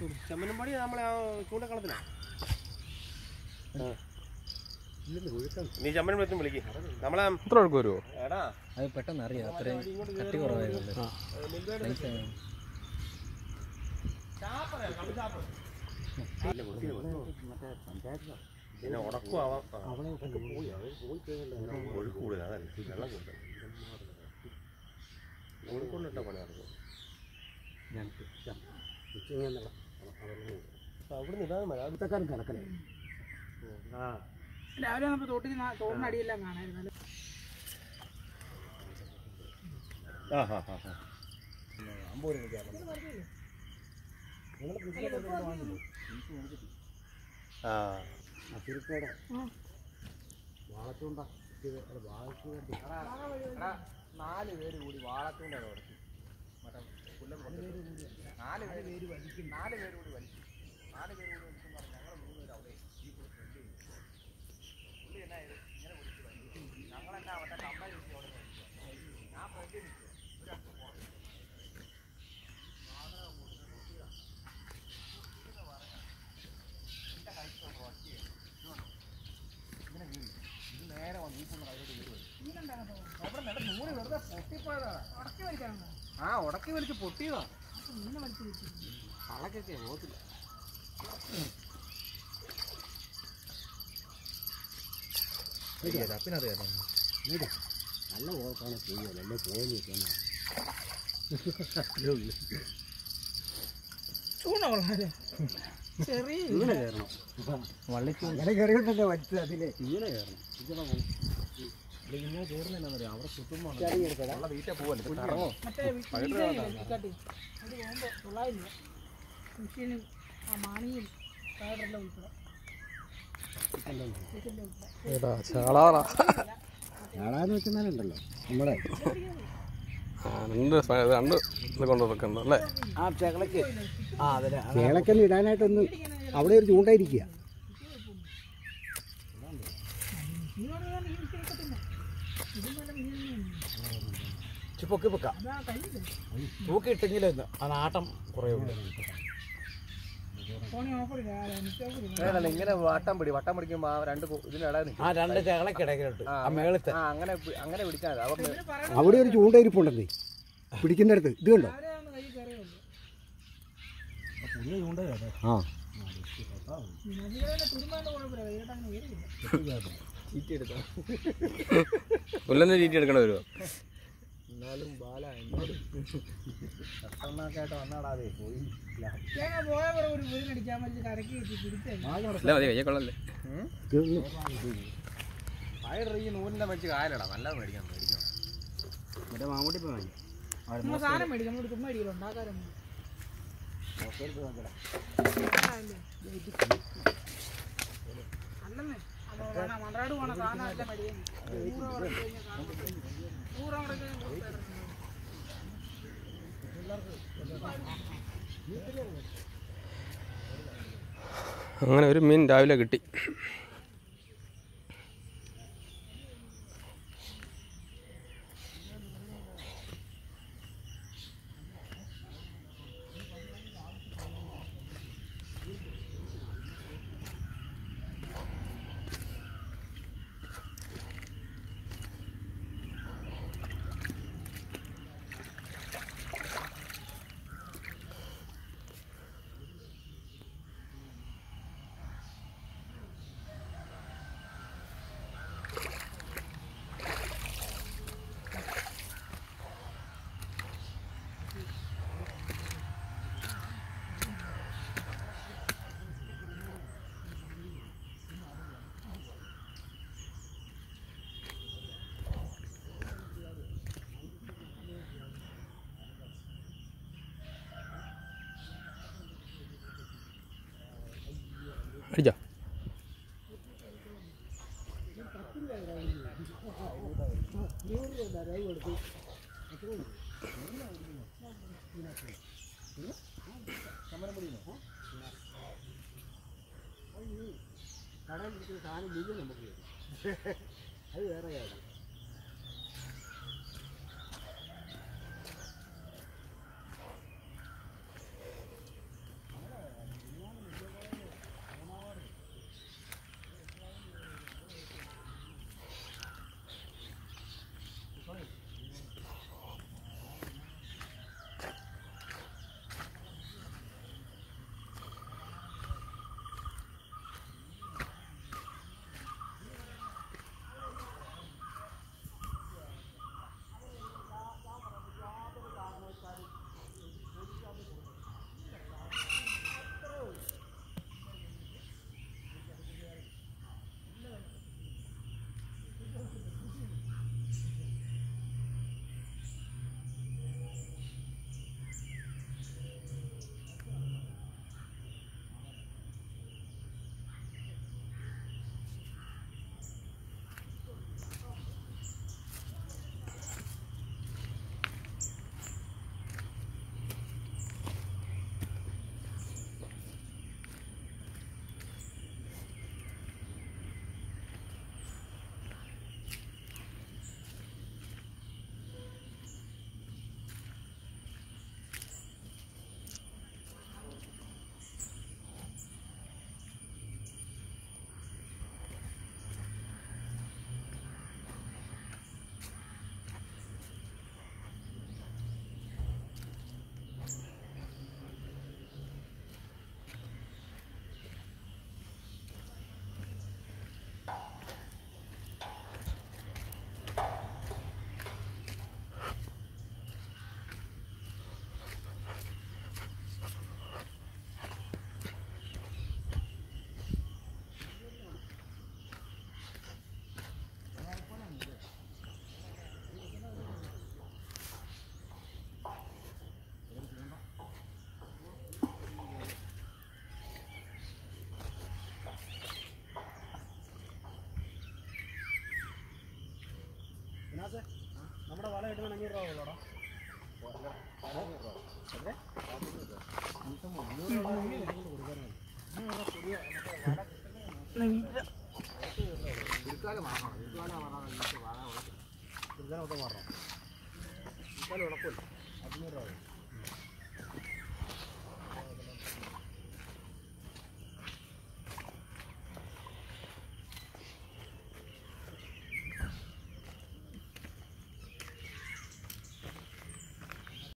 ചെമ്മനമ്പടി നമ്മളെ ആ ചൂണ്ടക്കളത്തിലാ നീ ചെമ്മനമ്പഴത്തും വിളിക്ക് നമ്മളെ എത്ര ഒഴുക്ക് വരുമോ എടാ അത് പെട്ടെന്ന് അറിയാം അത്രയും കട്ടി കുറവായതുകൊണ്ട് Nice ആണ്. പിന്നെ ഉടക്കുവാവാം ഒഴുക്ക് കൂടുതൽ അതല്ല വെള്ളം കൂടുതൽ ഒഴുക്കൊണ്ടിട്ട പണി നടക്കും അവിടെ ഇതാണ് ആ രാവിലെ നമ്മൾ തോട്ടിന് നാ- തോടിന് അടിയെല്ലാം കാണായിരുന്നു ആ ഹാ ഹാ ഹാ ആ നാല് പേര് കൂടി വാളത്തൂണ്ട ഉടക്കി നാല് പേര് പേര് വലിക്കും നാല് പേര് കൂടി വലിക്കും നാല് പേര് കൂടി വലിക്കും പറഞ്ഞ് ഞങ്ങൾ മൂന്ന് പേര് അവിടെ ഈ പുള്ളി ഫ്രണ്ട് ചെയ്തു പുള്ളി എന്നാ ഇത് ഇങ്ങനെ പിടിച്ച് വലിക്കും ഞങ്ങളെന്നാ അവരുടെ കമ്പനി അവിടെ വലിക്കുക ഞാൻ ഫ്രണ്ട് നിൽക്കുക ഒരു അല്പം പുറത്ത് നേരെ വന്ന് ഈ പുള്ള കയ്യിലോട്ട് വീട് അവിടെ നട നൂല് വെറുതെ പൊട്ടിപ്പോയതാണ് ആ ഉടക്കി വലിച്ച് പൊട്ടിയതാ കളക്കൊക്കെ പോകത്തില്ല പിന്നറിയാം നല്ല ഓർത്താണ് ചെയ്യുമല്ലോ എല്ലാം പോയി നിൽക്കണം ചൂണ കൊള്ളാല്ലേ ചെറിയ ഇങ്ങനെ കയറണം വള്ളിക്ക് അങ്ങനെ കയറിയിട്ടുണ്ടല്ലോ വലിച്ചത് അതിലെ ഇങ്ങനെ കയറണം ഇങ്ങനെ കയറുന്നില്ലെന്നറിയാം അവിടെ ചുറ്റുമ്പോൾ ഉള്ള വീട്ടിൽ പോവല്ലേ കറങ്ങോ മറ്റേ വിക്കാട്ടി അത് പോകുമ്പോ കൊള്ളായില്ല മെഷീനും ആ മാണിയും ടയറെല്ലാം ഉൾപ്പെടെ ഇതിന്റെ ഉൾപ്പെടെ ഏതാ ചാളാറാ ചാടാന്ന് വെച്ചെന്നാലുണ്ടല്ലോ നമ്മുടെ ആ രണ്ട് സ- രണ്ട് ഇത് കൊണ്ട് വെക്കുന്നുണ്ട് അല്ലേ ആ ചെകളക്ക് ആ അതിലെ ചേളക്കന്ന് ഇടാനായിട്ടൊന്ന് അവിടെ ഒരു ചൂണ്ടായിരിക്കുക ഇതിനോട് ഞാൻ ഈ വിഷയം എടുക്കത്തില്ല ഇതും നല്ല മീനൊന്നും പൊക്കി പൊക്കാം അതാ കഴിഞ്ഞില്ല തൂക്കിയിട്ടെങ്കിലും ആ നാട്ടം കുറേ ഉണ്ട് ഫോണി ഓഫർ ഇല്ല മിസ്റ്റേക്ക് ഇങ്ങനെ വട്ടം പിടി വട്ടം പിടിക്കുമ്പോ ആ രണ്ട് കു- ഇതിനിടയിൽ നിൽക്കും ആ രണ്ട് ചെകളക്കിടക്കിലോട്ട് ആ മേളത്തെ ആ അങ്ങനെ പി- അങ്ങനെ പിടിച്ചാൽ മതി അവിടെ ഇതിന് പറയണ അവിടെ ഒരു ചൂണ്ടയിരിപ്പുണ്ടെന്നേ പിടിക്കുന്നിടത്ത് ഇത് കണ്ടോ ആരെയാണ് കൈ കയറിയുള്ളൂ ആ നദികളെ തുരുമാണ്ട് കുഴപ്പമില്ല കൈയിട്ട് അങ്ങനെ കയറിയില്ല പുല്ലന്ന് ചീറ്റി എടുക്കേണ്ടി വരുമോ എന്നാലും ബാല എന്നാലും കഷ്ടമൊക്കെ വന്നാടാതെ പോയി തേങ്ങ പോയ പറ ഒരു വീടിനടിക്കാൻ വലിയ കരക്കി വെച്ച് പിടിച്ചല്ലേ അല്ല മതി കയ്യെ കൊള്ളല്ലേ പയർ ഈ നൂലിന്റെ വെച്ച് കായലടാ നല്ലത് മേടിക്കാൻ മേടിക്കണം മറ്റേ മാമൂട്ടി പോയി വാങ്ങി നമ്മൾ സാധനം മേടിക്കും നമ്മൾ ചുമ്മാ ഇടിക്കലോ ഉണ്ടാക്കാറൊന്നും അല്ലെന്നേ അപ്പൊ വേണം മൺറാട് പോണ സാധനം എല്ലാം മേടിക്കാൻ നൂറ് അവിടെ കഴിഞ്ഞാൽ കാണും. നൂറ് അവിടെ കഴിഞ്ഞാൽ കൊടുത്തേരാം. അങ്ങനെ ഒരു മീൻ രാവിലെ കിട്ടി അടിച്ചോ കടയിൽ ഇരിക്കുന്ന സാധനം മുഴുവൻ നമുക്ക് തരും. അത് വേറെ കാര്യം ഇരിക്കാലം മാറണം ഇരിക്കാലം മാറണം എന്നിട്ട് വാഴ വളർത്തും ഇരിക്കാലം മൊത്തം മാറണം ഇരിക്കാലം ഉണക്കുമല്ലോ അഞ്ഞൂറ് രൂപ